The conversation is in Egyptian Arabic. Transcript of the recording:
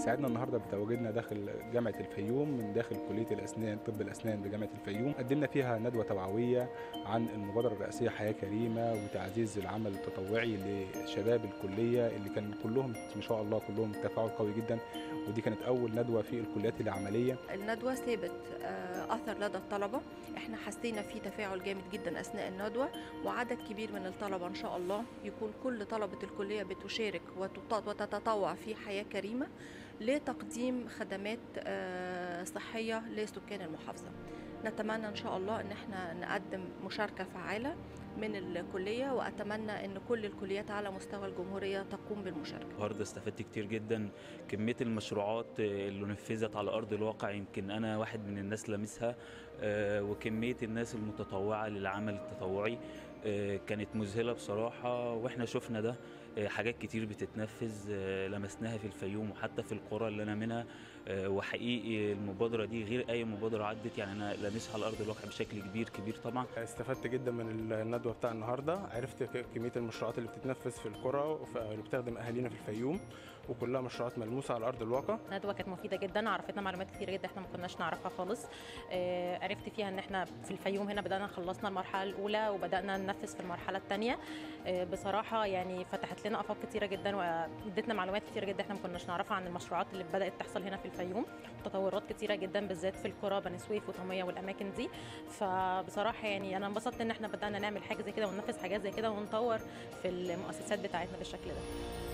سعدنا النهارده بتواجدنا داخل جامعه الفيوم من داخل كليه الاسنان طب الاسنان بجامعه الفيوم قدمنا فيها ندوه توعويه عن المبادره الرئاسيه حياه كريمه وتعزيز العمل التطوعي لشباب الكليه اللي كان كلهم ما شاء الله كلهم تفاعل قوي جدا ودي كانت اول ندوه في الكليات العمليه الندوة ثابت آه، أثر لدى الطلبة احنا حسينا في تفاعل جامد جدا أثناء الندوة وعدد كبير من الطلبة إن شاء الله يكون كل طلبة الكلية بتشارك وتط- وتتطوع في حياة كريمة لتقديم خدمات آه، صحية لسكان المحافظة نتمنى إن شاء الله إن احنا نقدم مشاركة فعالة من الكلية وأتمنى إن كل الكليات على مستوى الجمهورية تقوم بالمشاركة النهارده استفدت كتير جدا كميه المشروعات اللي نفذت على ارض الواقع يمكن انا واحد من الناس لامسها آه، وكميه الناس المتطوعه للعمل التطوعي آه، كانت مذهله بصراحه واحنا شفنا ده آه، حاجات كتير بتتنفذ آه، لمسناها في الفيوم وحتى في القرى اللي انا منها آه، وحقيقي المبادره دي غير اي مبادره عدت يعني انا لامسها على ارض الواقع بشكل كبير كبير طبعا استفدت جدا من الندوه بتاع النهارده عرفت ك- كميه المشروعات اللي بتتنفذ في القرى وف- اللي بتخدم اهالينا في الفيوم وكلها مشروعات ملموسه على ارض الواقع ندوه كانت مفيده جدا عرفتنا معلومات كتير جدا احنا ما كناش نعرفها خالص آه، عرفت فيها ان احنا في الفيوم هنا بدانا خلصنا المرحله الاولى وبدانا ننفذ في المرحله الثانيه بصراحه يعني فتحت لنا افاق كتيره جدا وادتنا معلومات كتيره جدا احنا ما كناش نعرفها عن المشروعات اللي بدات تحصل هنا في الفيوم تطورات كتيره جدا بالذات في القرى بني سويف وطميه والاماكن دي فبصراحه يعني انا انبسطت ان احنا بدانا نعمل حاجه زي كده وننفذ حاجات زي كده ونطور في المؤسسات بتاعتنا بالشكل ده